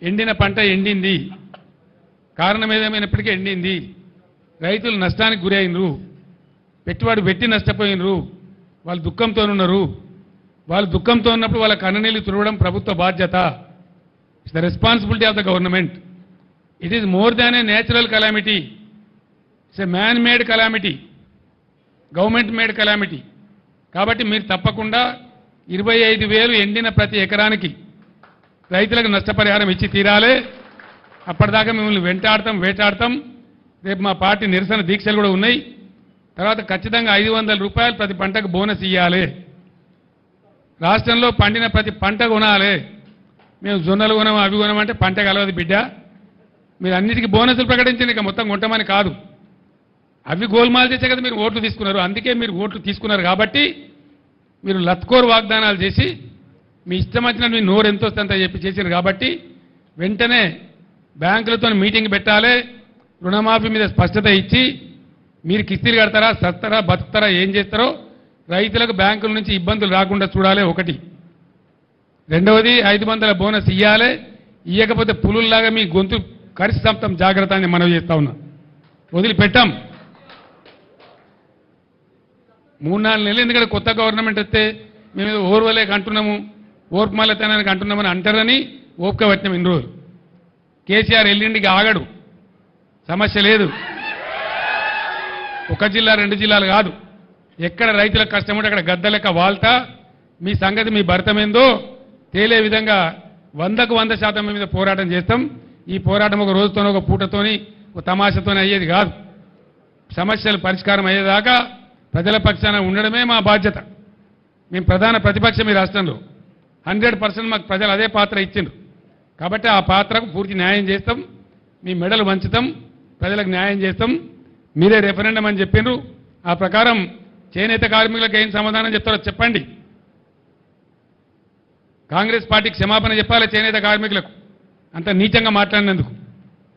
ఎండిన పంట ఎండింది కారణం ఏదేమైనప్పటికీ ఎండింది రైతులు నష్టానికి గురైనరు పెట్టుబడి పెట్టి నష్టపోయినరు వాళ్ళు దుఃఖంతో ఉన్నారు వాళ్ళు దుఃఖంతో ఉన్నప్పుడు వాళ్ళ కన్ననీళ్ళు తుడవడం ప్రభుత్వ బాధ్యత it's the responsibility of the government it is more than a natural calamity it's a man made calamity government made calamity కాబట్టి మీరు తప్పకుండా ఇరవై ఐదు వేలు ఎండిన ప్రతి ఎకరానికి రైతులకు నష్టపరిహారం ఇచ్చి తీరాలి అప్పటిదాకా మిమ్మల్ని వెంటాడతాం వేటాడతాం రేపు మా పార్టీ నిరసన దీక్షలు కూడా ఉన్నాయి తర్వాత ఖచ్చితంగా ఐదు వందల రూపాయలు ప్రతి పంటకు బోనస్ ఇవ్వాలి రాష్ట్రంలో పండిన ప్రతి పంట కొనాలి మేము జొన్నలు కొనం అవి కొనమంటే పంట కలవదు బిడ్డ మీరు అన్నిటికీ బోనసులు ప్రకటించండి ఇక మొత్తం కొంటామని కాదు అవి గోల్మాల్ చేసే కదా మీరు ఓట్లు తీసుకున్నారు అందుకే మీరు ఓట్లు తీసుకున్నారు కాబట్టి మీరు లత్కోర్ వాగ్దానాలు చేసి మీ ఇష్టం వచ్చినట్టు మీ నోరు ఎంత వస్తే అంత చెప్పి చేశారు కాబట్టి వెంటనే బ్యాంకులతో మీటింగ్ పెట్టాలి రుణమాఫీ మీద స్పష్టత ఇచ్చి మీరు కిస్తీలు కడతారా సస్తారా బతుకుతారా ఏం చేస్తారో రైతులకు బ్యాంకుల నుంచి ఇబ్బందులు రాకుండా చూడాలి ఒకటి రెండవది ఐదు వందల బోనస్ ఇవ్వాలి ఇవ్వకపోతే పులుల్లాగా మీ గొంతు కరిసి సంపం జాగ్రత్త అని మనవి చేస్తా ఉన్నా వదిలిపెట్టాం మూడు నాలుగు నెలలు ఎందుకంటే కొత్త గవర్నమెంట్ వస్తే మేము ఏదో ఓర్వలేక అంటున్నాము ఓర్పుమాలతనానికి అంటున్నామని అంటారని ఓపిక పట్టినాం ఇన్ని రోజులు కేసీఆర్ ఎల్లుండికి ఆగడు సమస్య లేదు ఒక జిల్లా రెండు జిల్లాలు కాదు ఎక్కడ రైతులకు కష్టం ఉంటే అక్కడ గద్ద లెక్క వాల్తా మీ సంగతి మీ భర్తమేందో తేలే విధంగా వందకు వంద శాతం మీ మీద పోరాటం చేస్తాం ఈ పోరాటం ఒక రోజుతోనో ఒక పూటతోని ఒక తమాషతోనే అయ్యేది కాదు సమస్యలు పరిష్కారం అయ్యేదాకా ప్రజల పక్షాన ఉండడమే మా బాధ్యత మేము ప్రధాన ప్రతిపక్షం ఈ రాష్ట్రంలో హండ్రెడ్ పర్సెంట్ మాకు ప్రజలు అదే పాత్ర ఇచ్చిండ్రు కాబట్టి ఆ పాత్రకు పూర్తి న్యాయం చేస్తాం మీ మెడలు వంచుతాం ప్రజలకు న్యాయం చేస్తాం మీరే రెఫరెండం అని చెప్పిండ్రు ఆ ప్రకారం చేనేత కార్మికులకు ఏం సమాధానం చెప్తారో చెప్పండి కాంగ్రెస్ పార్టీకి క్షమాపణ చెప్పాలి చేనేత కార్మికులకు అంత నీచంగా మాట్లాడినందుకు